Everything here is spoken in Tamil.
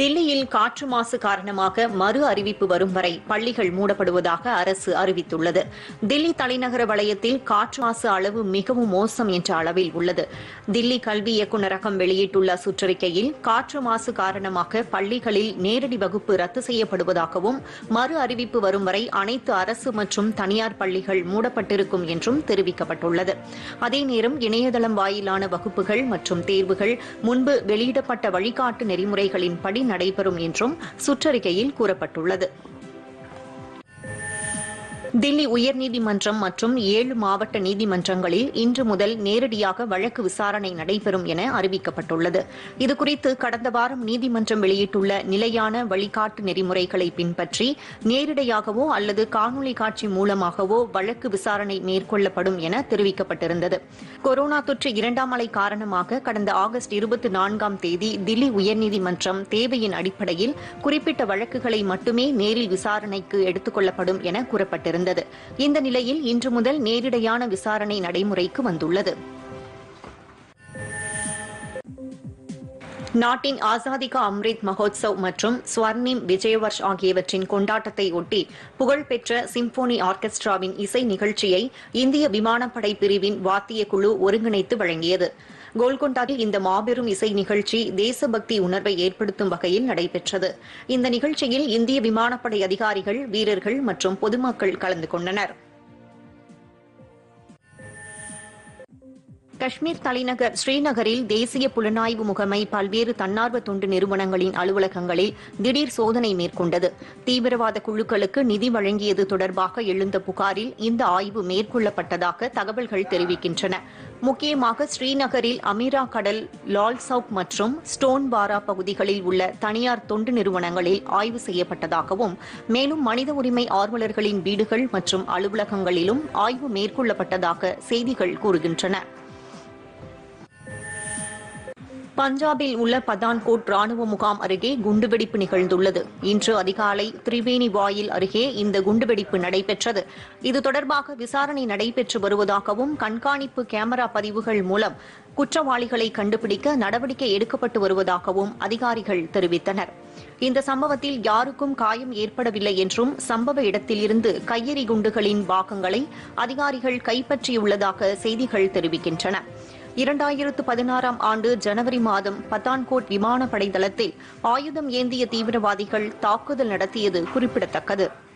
தில்லியில் காற்று மாசு காரணமாக மறு அறிவிப்பு வரும் வரை பள்ளிகள் மூடப்படுவதாக அரசு அறிவித்துள்ளது தில்லி தலைநகர வலயத்தில் காற்று மாசு அளவு மிகவும் மோசம் என்ற அளவில் உள்ளது தில்லி கல்வி இயக்குநரகம் வெளியிட்டுள்ள சுற்றறிக்கையில் காற்று மாசு காரணமாக பள்ளிகளில் நேரடி வகுப்பு ரத்து செய்யப்படுவதாகவும் மறு அறிவிப்பு வரும் வரை அனைத்து அரசு மற்றும் தனியார் பள்ளிகள் மூடப்பட்டிருக்கும் என்றும் தெரிவிக்கப்பட்டுள்ளது அதே நேரம் இணையதளம் வாயிலான வகுப்புகள் மற்றும் தேர்வுகள் முன்பு வெளியிடப்பட்ட வழிகாட்டு நெறிமுறைகளின்படி நடைபெறும் என்றும் சுற்றறிக்கையில் கூறப்பட்டுள்ளது தில்லி உயர்நீதிமன்றம் மற்றும் ஏழு மாவட்ட நீதிமன்றங்களில் இன்று முதல் நேரடியாக வழக்கு விசாரணை நடைபெறும் என அறிவிக்கப்பட்டுள்ளது இதுகுறித்து கடந்த வாரம் நீதிமன்றம் வெளியிட்டுள்ள நிலையான வழிகாட்டு நெறிமுறைகளை பின்பற்றி நேரிடையாகவோ அல்லது காணொலி காட்சி மூலமாகவோ வழக்கு விசாரணை மேற்கொள்ளப்படும் என தெரிவிக்கப்பட்டிருந்தது கொரோனா தொற்று இரண்டாம் அலை காரணமாக கடந்த ஆகஸ்ட் இருபத்தி நான்காம் தேதி தில்லி உயர்நீதிமன்றம் தேவையின் அடிப்படையில் குறிப்பிட்ட வழக்குகளை மட்டுமே நேரில் விசாரணைக்கு எடுத்துக் கொள்ளப்படும் என கூறப்பட்டிருந்தது இந்த நிலையில் இன்று முதல் நேரிடையான விசாரணை நடைமுறைக்கு வந்துள்ளது நாட்டின் ஆசாதி கா அம்ரித் மகோத்சவ் மற்றும் ஸ்வர்ணிம் விஜயவர்ஷ் ஆகியவற்றின் கொண்டாட்டத்தை ஒட்டி புகழ்பெற்ற சிம்போனி ஆர்கெஸ்ட்ராவின் இசை நிகழ்ச்சியை இந்திய விமானப்படை பிரிவின் வாத்திய குழு ஒருங்கிணைத்து வழங்கியது கோல்கொண்டாவில் இந்த மாபெரும் இசை நிகழ்ச்சி தேசபக்தி உணர்வை ஏற்படுத்தும் வகையில் நடைபெற்றது இந்த நிகழ்ச்சியில் இந்திய விமானப்படை அதிகாரிகள் வீரர்கள் மற்றும் பொதுமக்கள் கலந்து கொண்டனர் காஷ்மீர் தலைநகர் ஸ்ரீநகரில் தேசிய புலனாய்வு முகமை பல்வேறு தன்னார்வ தொண்டு நிறுவனங்களின் அலுவலகங்களில் திடீர் சோதனை மேற்கொண்டது தீவிரவாத குழுக்களுக்கு நிதி வழங்கியது தொடர்பாக எழுந்த புகாரில் இந்த ஆய்வு மேற்கொள்ளப்பட்டதாக தகவல்கள் தெரிவிக்கின்றன முக்கியமாக ஸ்ரீநகரில் அமீரா கடல் லால் சவுக் மற்றும் ஸ்டோன் பாரா பகுதிகளில் உள்ள தனியார் தொண்டு நிறுவனங்களில் ஆய்வு செய்யப்பட்டதாகவும் மேலும் மனித உரிமை ஆர்வலர்களின் வீடுகள் மற்றும் அலுவலகங்களிலும் ஆய்வு மேற்கொள்ளப்பட்டதாக செய்திகள் கூறுகின்றன பஞ்சாபில் உள்ள பதான்கோட் ராணுவ முகாம் அருகே குண்டுவெடிப்பு நிகழ்ந்துள்ளது இன்று அதிகாலை திரிவேணி வாயில் அருகே இந்த குண்டுவெடிப்பு நடைபெற்றது இது தொடர்பாக விசாரணை நடைபெற்று வருவதாகவும் கண்காணிப்பு கேமரா பதிவுகள் மூலம் குற்றவாளிகளை கண்டுபிடிக்க நடவடிக்கை எடுக்கப்பட்டு வருவதாகவும் அதிகாரிகள் தெரிவித்தனர் இந்த சம்பவத்தில் யாருக்கும் காயம் ஏற்படவில்லை என்றும் சம்பவ இடத்திலிருந்து கையெறி குண்டுகளின் பாகங்களை அதிகாரிகள் கைப்பற்றியுள்ளதாக செய்திகள் தெரிவிக்கின்றன இரண்டாயிரத்து பதினாறாம் ஆண்டு ஜனவரி மாதம் பத்தான்கோட் விமானப்படை தளத்தில் ஆயுதம் ஏந்திய தீவிரவாதிகள் தாக்குதல் நடத்தியது குறிப்பிடத்தக்கது